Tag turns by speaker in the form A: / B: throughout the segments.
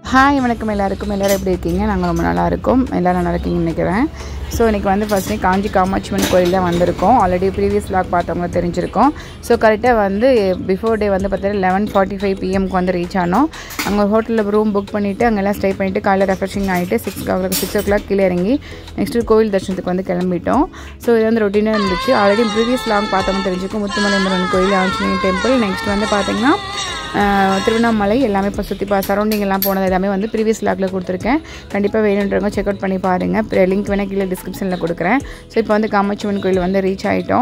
A: hi வணக்கம் எல்லாருக்கும் எல்லோரும் எப்படி இருக்கீங்க நாங்கள் ரொம்ப நல்லா இருக்கோம் எல்லோரும் நல்லா இருக்கீங்கன்னு நினைக்கிறேன் ஸோ இன்றைக்கி வந்து ஃபஸ்ட்டு காஞ்சி காமாட்சிமன் கோயில் தான் வந்திருக்கோம் ஆல்ரெடி ப்ரீவியஸ் vlog பார்த்தவங்க தெரிஞ்சிருக்கோம் ஸோ கரெக்டாக வந்து பிஃபோர் டே வந்து பார்த்தீங்கன்னா லெவன் ஃபார்ட்டி ஃபைவ் பிஎம்க்கு வந்து ரீச் ஆனோம் அங்கே ஹோட்டலில் ரூம் புக் பண்ணிவிட்டு அங்கெல்லாம் ஸ்டே பண்ணிவிட்டு காலையில் ரெஃப்ரெஷிங் ஆகிட்டு six o six o'clock கீழே இறங்கி நெக்ஸ்ட்டு கோவில் தரிசனத்துக்கு வந்து கிளம்பிட்டோம் ஸோ இது வந்து ரொட்டீனாக இருந்துச்சு ஆல்ரெடி ப்ரீவியஸ் vlog பார்த்தவங்க தெரிஞ்சிருக்கும் முத்துமலை முருகன் கோயில் ஆஞ்சநேயர் டெம்பிள் நெக்ஸ்ட் வந்து பார்த்தீங்கன்னா ஆஹ் திருவண்ணாமலை எல்லாமே இப்போ சுற்றி பா சரௌண்டிங் எல்லாம் போனது எல்லாமே வந்து ப்ரீவியஸ் லாகில் கொடுத்துருக்கேன் கண்டிப்பாக வேணுன்றவங்க செக் அவுட் பண்ணி பாருங்கள் லிங்க் வேணால் கீழே டிஸ்கிரிப்ஷனில் கொடுக்குறேன் ஸோ இப்போ வந்து காமாட்சிவன் கோயில் வந்து ரீச் ஆகிட்டோம்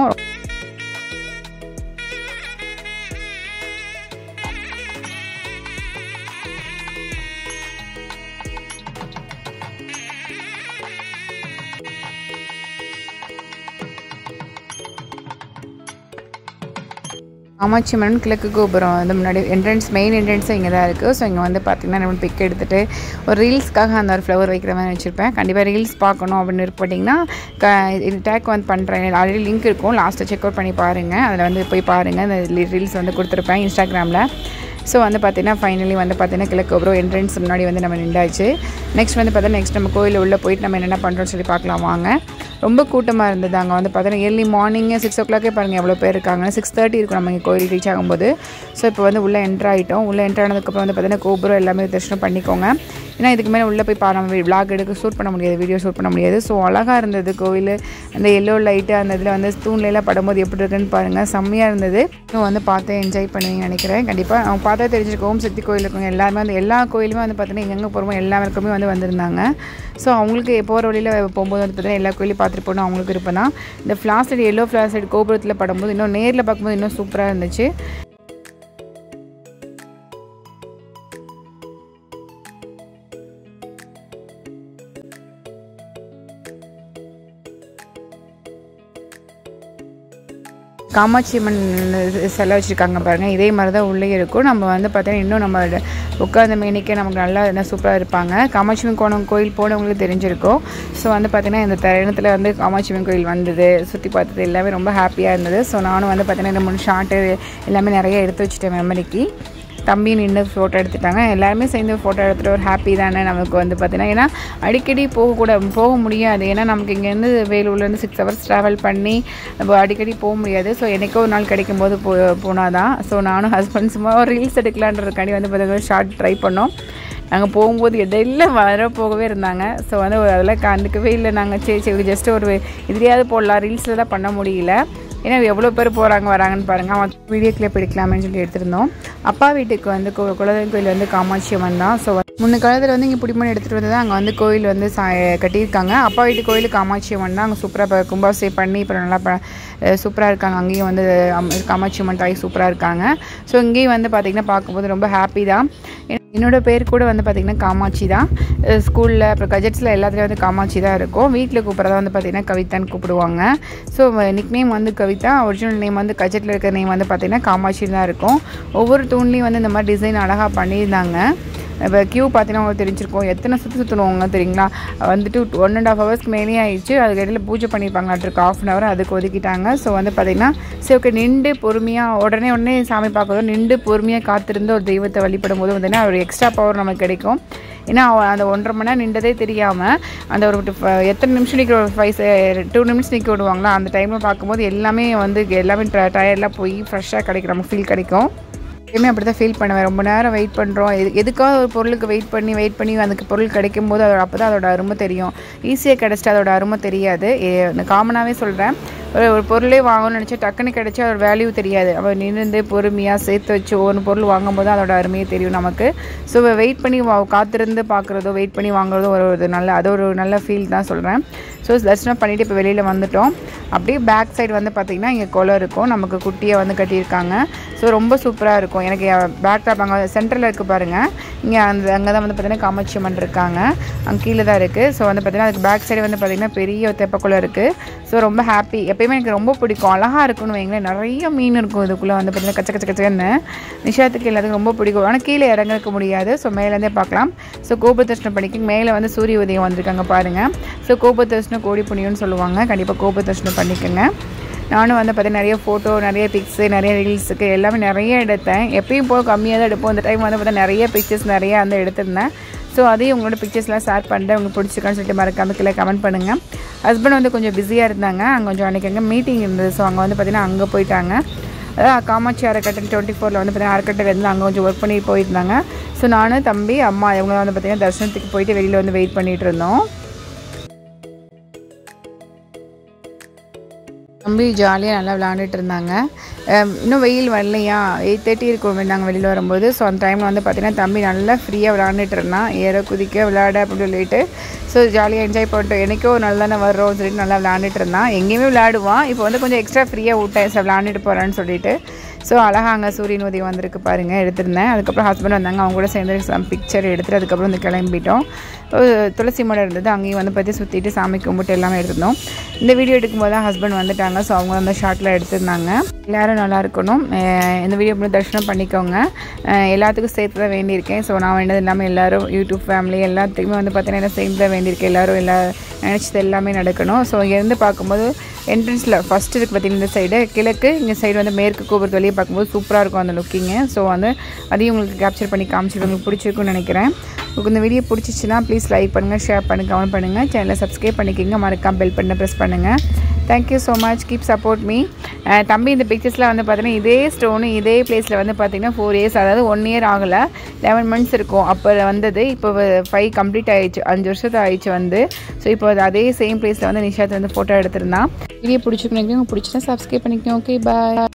A: காமாட்சிமன் கிழக்கு கோபுரம் வந்து முன்னாடி என்ட்ரன்ஸ் மெயின் என்ட்ரன்ஸும் இங்கே தான் இருக்குது ஸோ இங்கே வந்து பார்த்திங்கன்னா நம்ம பிக் எடுத்துகிட்டு ஒரு ரீல்ஸ்க்காக அந்த ஒரு ஃப்ளவர் வைக்கிற மாதிரி வச்சுருப்பேன் கண்டிப்பாக ரீல்ஸ் பார்க்கணும் அப்படின்னு இருப்பட்டிங்கன்னா க இது டேக் வந்து பண்ணுறேன் ஆல்ரெடி லிங்க் இருக்கும் லாஸ்ட்டை செக் அவுட் பண்ணி பாருங்கள் அதில் வந்து போய் பாருங்கள் இந்த ரீல்ஸ் வந்து கொடுத்துருப்பேன் இன்ஸ்டாகிராமில் ஸோ வந்து பார்த்தீங்கன்னா ஃபைனலி வந்து பார்த்தீங்கன்னா கிழக்கு கோபுரம் என்ட்ரன்ஸ் முன்னாடி வந்து நம்ம நின்றாச்சு நெக்ஸ்ட் வந்து பார்த்தீங்கன்னா நெக்ஸ்ட் நம்ம கோயில் உள்ளே போயிட்டு நம்ம என்னென்ன பண்ணுறோம்னு சொல்லி பார்க்கலாம் வாங்க ரொம்ப கூட்டமாக இருந்தது அங்கே வந்து பார்த்தீங்கன்னா ஏர்லி மார்னிங்கே சிக்ஸ் ஓ கிளாக்கே பாருங்கள் எவ்வளோ பேர் இருக்காங்க சிக்ஸ் தேர்ட்டி இருக்கும் நம்ம இங்கே கோயில் ரீச் ஆகும்போது ஸோ இப்போ வந்து உள்ளே என்ட்ரு ஆகிட்டோம் உள்ளே என்ட்ரு ஆனதுக்கப்புறம் வந்து பார்த்தீங்கன்னா கோபுரம் எல்லாமே தரிசனம் பண்ணிக்கோங்க ஏன்னா இதுக்கு மேலே உள்ளே போய் பா நம்ம விளாக் எடுக்க ஷூட் பண்ண முடியாது வீடியோ ஷூட் பண்ண முடியாது ஸோ அழகாக இருந்தது கோவில் அந்த எல்லோ லைட்டு அந்த இதில் வந்து தூண்லாம் படும்போது எப்படி இருக்குன்னு பாருங்கள் செம்மையாக இருந்தது இன்னும் வந்து பார்த்து என்ஜாய் பண்ணுவீங்கன்னு நினைக்கிறேன் கண்டிப்பாக அவங்க பார்த்தா தெரிஞ்சிருக்கும் ஓம் சக்தி கோயில் இருக்கவங்க எல்லாருமே வந்து எல்லா கோயிலுமே வந்து பார்த்தீங்கன்னா எங்கெங்கே போகிறோமோ எல்லா இருக்குமே வந்து வந்திருந்தாங்க ஸோ அவங்களுக்கு போகிற வழியில் போகும்போது வந்து பார்த்தீங்கன்னா எல்லா கோயிலையும் பார்த்துட்டு போகணும் அவங்களுக்கு விருப்பம் தான் இந்த ஃப்ளாஸ் சைடு எல்லோ ஃப்ளாஸ் சைடு கோபுரத்தில் படும்போது இன்னும் நேரில் பார்க்கும்போது இன்னும் சூப்பராக இருந்துச்சு காமாட்சி அம்மன் சிலை வச்சுருக்காங்க பாருங்கள் இதே மாதிரி தான் உள்ளே இருக்கும் நம்ம வந்து பார்த்தீங்கன்னா இன்னும் நம்ம உட்காந்த மேனிக்கே நமக்கு நல்லா என்ன சூப்பராக இருப்பாங்க காமாட்சி அம்மன் கோணம் கோயில் போனவங்களுக்கு தெரிஞ்சிருக்கும் ஸோ வந்து பார்த்திங்கன்னா இந்த தருணத்தில் வந்து காமாட்சி அம்மன் கோயில் வந்தது சுற்றி பார்த்தது எல்லாமே ரொம்ப ஹாப்பியாக இருந்தது ஸோ நானும் வந்து பார்த்தீங்கன்னா இந்த மூணு ஷார்ட்டு எல்லாமே நிறைய எடுத்து வச்சுட்டேன் மெமரிக்கு தம்பி நின்று ஃபோட்டோ எடுத்துட்டாங்க எல்லாருமே சேர்ந்து ஃபோட்டோ எடுத்துகிட்டு ஒரு ஹாப்பி தானே நமக்கு வந்து பார்த்தீங்கன்னா ஏன்னா அடிக்கடி போகக்கூட போக முடியாது ஏன்னா நமக்கு இங்கேருந்து வேலூர்லேருந்து சிக்ஸ் ஹவர்ஸ் ட்ராவல் பண்ணி நம்ம அடிக்கடி போக முடியாது ஸோ எனக்கோ ஒரு நாள் கிடைக்கும் போது போ போனால் தான் ஸோ நானும் ஹஸ்பண்ட் சும்மா ஒரு ரீல்ஸ் எடுக்கலான்றதுக்காண்டி வந்து பார்த்தீங்கன்னா ஷார்ட் ட்ரை பண்ணோம் நாங்கள் போகும்போது இடையில வர போகவே இருந்தாங்க ஸோ வந்து அதெல்லாம் கண்டுக்கவே இல்லை நாங்கள் சரி சரி ஜஸ்ட் ஒரு இதுலையாவது போடலாம் ரீல்ஸில் தான் பண்ண முடியல ஏன்னா எவ்வளோ பேர் போகிறாங்க வராங்கன்னு பாருங்கள் அவன் வீடியோ கிளிப் எடுக்கலாமேன்னு சொல்லி எடுத்திருந்தோம் அப்பா வீட்டுக்கு வந்து கு- குலதெய்வம் கோயில் வந்து காமாட்சி அம்மன் தான் ஸோ முன்ன காலத்தில் வந்து இங்கே புடிமணி எடுத்துகிட்டு வந்து அங்கே வந்து கோயில் வந்து சா கட்டியிருக்காங்க அப்பா வீட்டு கோயில் காமாட்சி அம்மன் தான் அங்கே சூப்பராக இப்போ கும்பாசை பண்ணி இப்போ நல்லா ப சூப்பராக இருக்காங்க அங்கேயும் வந்து அம்- காமாட்சி அம்மன் தாய் சூப்பராக இருக்காங்க ஸோ இங்கேயும் வந்து பார்த்திங்கன்னா பார்க்கும்போது ரொம்ப ஹாப்பி தான் என்னோட பேர் கூட வந்து பார்த்திங்கன்னா காமாட்சி தான் ஸ்கூலில் அப்புறம் கஜெட்ஸில் எல்லாத்துலேயும் வந்து காமாட்சி தான் இருக்கும் வீட்டில் கூப்பிட்றதா வந்து பார்த்திங்கன்னா கவிதான்னு கூப்பிடுவாங்க ஸோ நிக் நேம் வந்து கவிதா ஒரிஜினல் நேம் வந்து கஜெட்டில் இருக்கிற நேம் வந்து பார்த்திங்கன்னா காமாட்சி தான் இருக்கும் ஒவ்வொரு தூண்லேயும் வந்து இந்த மாதிரி டிசைன் அழகாக பண்ணியிருந்தாங்க இப்போ கியூ பார்த்தீங்கன்னா உங்களுக்கு தெரிஞ்சிருக்கும் எத்தனை சுற்றி சுற்றணுவாங்க தெரியுங்களா வந்துட்டு ஒன் அண்ட் ஆஃப் ஹவர்ஸ்க்கு மேலேயே ஆயிடுச்சு அதுக்கு இடையில பூஜை பண்ணியிருப்பாங்களாட்டிருக்கு ஆஃப் அன் ஹவர் அதுக்கு ஒதுக்கிட்டாங்க ஸோ வந்து பார்த்திங்கன்னா சரி ஓகே நின்று பொறுமையாக உடனே உடனே சாமி பார்க்கறதும் நின்று பொறுமையாக காத்திருந்து ஒரு தெய்வத்தை வழிபடும் போது வந்து ஒரு எக்ஸ்ட்ரா பவர் நமக்கு கிடைக்கும் ஏன்னா அவ- அந்த ஒன்றரை மணி நேரம் நின்றதே தெரியாமல் அந்த ஒரு டு- எத்தனை நிமிஷம் நிற்க ஒரு ஃபைவ் டூ நிமிஷம் நிற்க விடுவாங்களா அந்த டைமில் பார்க்கும்போது எல்லாமே வந்து எல்லாமே டயர்லாம் போய் ஃப்ரெஷ்ஷாக கிடைக்கும் நமக்கு ஃபீல் கிடைக்கும் எப்பயுமே அப்படி தான் ஃபீல் பண்ணுவேன் ரொம்ப நேரம் வெயிட் பண்ணுறோம் எது எதுக்காக ஒரு பொருளுக்கு வெயிட் பண்ணி வெயிட் பண்ணி அதுக்கு பொருள் கிடைக்கும் போது அதோட அப்போ தான் அதோட அருமை தெரியும் ஈஸியாக கிடச்சிட்டு அதோட அருமை தெரியாது காமனாகவே சொல்கிறேன் ஒரு ஒரு பொருளே வாங்கணும்னு நினச்சா டக்குன்னு கிடச்சா அதோட வேல்யூ தெரியாது அவள் நின்று பொறுமையாக சேர்த்து வச்சு ஒவ்வொரு பொருள் வாங்கும்போது அதோட அருமையே தெரியும் நமக்கு ஸோ வெயிட் பண்ணி வா காத்திருந்து பார்க்குறதோ வெயிட் பண்ணி வாங்குறதோ ஒரு ஒரு நல்ல அது ஒரு நல்ல ஃபீல் தான் சொல்கிறேன் ஸோ தரிசனம் பண்ணிவிட்டு இப்போ வெளியில் வந்துட்டோம் அப்படியே பேக் சைடு வந்து பார்த்திங்கன்னா இங்கே குளம் இருக்கும் நமக்கு குட்டியாக வந்து கட்டியிருக்காங்க ஸோ ரொம்ப சூப்பராக இருக்கும் எனக்கு பேக் டாப் அங்கே சென்டரில் இருக்குது பாருங்கள் இங்கே அந்த அங்கே தான் வந்து பார்த்திங்கன்னா காமாட்சி அம்மன் இருக்காங்க அங்கே கீழே தான் இருக்குது ஸோ வந்து பார்த்திங்கன்னா அதுக்கு பேக் சைடு வந்து பார்த்திங்கன்னா பெரிய தெப்பக்குளம் இருக்குது ஸோ ரொம்ப ஹாப்பி எப்பயுமே எனக்கு ரொம்ப பிடிக்கும் அழகாக இருக்கும்னு வைங்களேன் நிறைய மீன் இருக்கும் இதுக்குள்ளே வந்து பார்த்திங்கன்னா கச்ச கச்ச கச்சன்னு நிஷாத்துக்கு எல்லாத்துக்கும் ரொம்ப பிடிக்கும் ஆனால் கீழே இறங்க முடியாது ஸோ மேலேருந்தே பார்க்கலாம் ஸோ கோப தரிசனம் பண்ணிக்க மேலே வந்து சூரிய உதயம் வந்திருக்காங்க பாருங்கள் ஸோ கோப தரிசனம் கோடி புண்ணியம்னு சொல்லுவாங்க கண்டிப்பாக கோப தரிசனம் பண்ணிக்கோங்க நானும் வந்து பார்த்தீங்கன்னா நிறைய ஃபோட்டோ நிறைய பிக்ஸு நிறைய ரீல்ஸுக்கு எல்லாமே நிறைய எடுத்தேன் எப்பயும் போக கம்மியாக தான் எடுப்போம் இந்த டைம் வந்து பார்த்தா நிறைய பிக்சர்ஸ் நிறைய வந்து எடுத்திருந்தேன் ஸோ அதையும் உங்களோட பிக்சர்ஸ்லாம் ஷேர் பண்ணிட்டு உங்களுக்கு பிடிச்சிருக்கான்னு சொல்லிட்டு மறக்காம கீழே கமெண்ட் பண்ணுங்கள் ஹஸ்பண்ட் வந்து கொஞ்சம் பிஸியாக இருந்தாங்க அங்கே கொஞ்சம் அன்றைக்கி அங்கே மீட்டிங் இருந்தது ஸோ அங்கே வந்து பார்த்திங்கன்னா அங்கே போயிட்டாங்க அதாவது காமாட்சி அறக்கட்டளை டுவெண்ட்டி ஃபோரில் வந்து பார்த்தீங்கன்னா அறக்கட்டளை இருந்து அங்கே கொஞ்சம் ஒர்க் பண்ணி போயிருந்தாங்க ஸோ நானும் தம்பி அம்மா இவங்க வந்து பார்த்திங்கன்னா தர்ஷனத்துக்கு போயிட்டு வெளியில் வந்து வெயிட் பண்ணிகிட்டு இருந்தோம் தம்பி ஜாலியாக நல்லா விளாண்டுட்டு இருந்தாங்க அஹ் இன்னும் வெயில் வரலையா எயிட் தேர்ட்டி இருக்கும் நாங்கள் வெளியில் வரும்போது ஸோ அந்த டைமில் வந்து பார்த்திங்கன்னா தம்பி நல்லா ஃப்ரீயாக விளாண்டுட்டு இருந்தான் ஏற குதிக்க விளையாட அப்படின்னு சொல்லிட்டு ஸோ ஜாலியாக என்ஜாய் பண்ணிட்டோம் எனக்கோ ஒரு நாள் தானே வர்றோம்னு சொல்லிட்டு நல்லா விளாண்டுட்டு இருந்தான் எங்கேயுமே விளையாடுவான் இப்போ வந்து கொஞ்சம் எக்ஸ்ட்ரா ஃப்ரீயாக விட்டேன் சார் விளாண்டுட்டு போகிறான்னு சொல்லிட்டு ஸோ அழகாக அங்கே சூரியன் உதயம் வந்திருக்கு பாருங்கள் எடுத்திருந்தேன் அதுக்கப்புறம் ஹஸ்பண்ட் வந்தாங்க அவங்க கூட சேர்ந்து சம் பிக்சர் எடுத்துட்டு அதுக்கப்புறம் வந்து கிளம்பிட்டோம் ஒரு துளசி மடம் இருந்தது அங்கேயும் வந்து பற்றி சுற்றிட்டு சாமி கும்பிட்டு எல்லாமே எடுத்திருந்தோம் இந்த வீடியோ எடுக்கும்போது தான் ஹஸ்பண்ட் வந்துட்டாங்க ஸோ அவங்க அந்த ஷார்ட்டில் எடுத்திருந்தாங்க எல்லோரும் நல்லா இருக்கணும் அஹ் இந்த வீடியோ மட்டும் தரிசனம் பண்ணிக்கோங்க அஹ் எல்லாத்துக்கும் சேர்த்து தான் வேண்டியிருக்கேன் ஸோ நான் வேண்டது இல்லாமல் எல்லாரும் யூடியூப் ஃபேமிலி எல்லாத்துக்குமே வந்து பார்த்தீங்கன்னா சேர்ந்து தான் வேண்டியிருக்கேன் எல்லாரும் எல்லா நினச்சது எல்லாமே நடக்கணும் ஸோ இங்கேருந்து பார்க்கும்போது என்ட்ரன்ஸில் ஃபஸ்ட் இருக்குது பார்த்தீங்கன்னா இந்த சைடு கிழக்கு இந்த சைடு வந்து மேற்கு கோபுரத்து வெளியே பார்க்கும்போது சூப்பராக இருக்கும் அந்த லுக்கிங்கு ஸோ வந்து அதையும் உங்களுக்கு கேப்சர் பண்ணி காமிச்சிட்டு உங்களுக்கு பிடிச்சிருக்குன்னு நினைக்கிறேன் உங்களுக்கு இந்த வீடியோ பிடிச்சிச்சின்னா ப்ளீஸ் லைக் பண்ணுங்கள் ஷேர் பண்ணுங்கள் கமெண்ட் பண்ணுங்கள் சேனலை சப்ஸ்கிரைப் பண்ணிக்கோங்க மறக்காம பெல் பண்ண ப்ரெஸ் பண்ணுங்கள் thank you so much keep support me தம்பி இந்த பிக்சர்ஸில் வந்து பார்த்தீங்கன்னா இதே ஸ்டோனு இதே பிளேஸில் வந்து பார்த்தீங்கன்னா ஃபோர் இயர்ஸ் அதாவது ஒன் இயர் ஆகலை லெவன் மந்த்ஸ் இருக்கும் அப்போ வந்தது இப்போ ஃபைவ் கம்ப்ளீட் ஆயிடுச்சு அஞ்சு வருஷத்து ஆயிடுச்சு வந்து ஸோ இப்போ அது அதே சேம் பிளேஸில் வந்து நிஷாத் வந்து ஃபோட்டோ எடுத்திருந்தான் வீடியோ பிடிச்சிக்கணும் பிடிச்சினா சப்ஸ்கிரைப் பண்ணிக்கோங்க ஓகே பாய்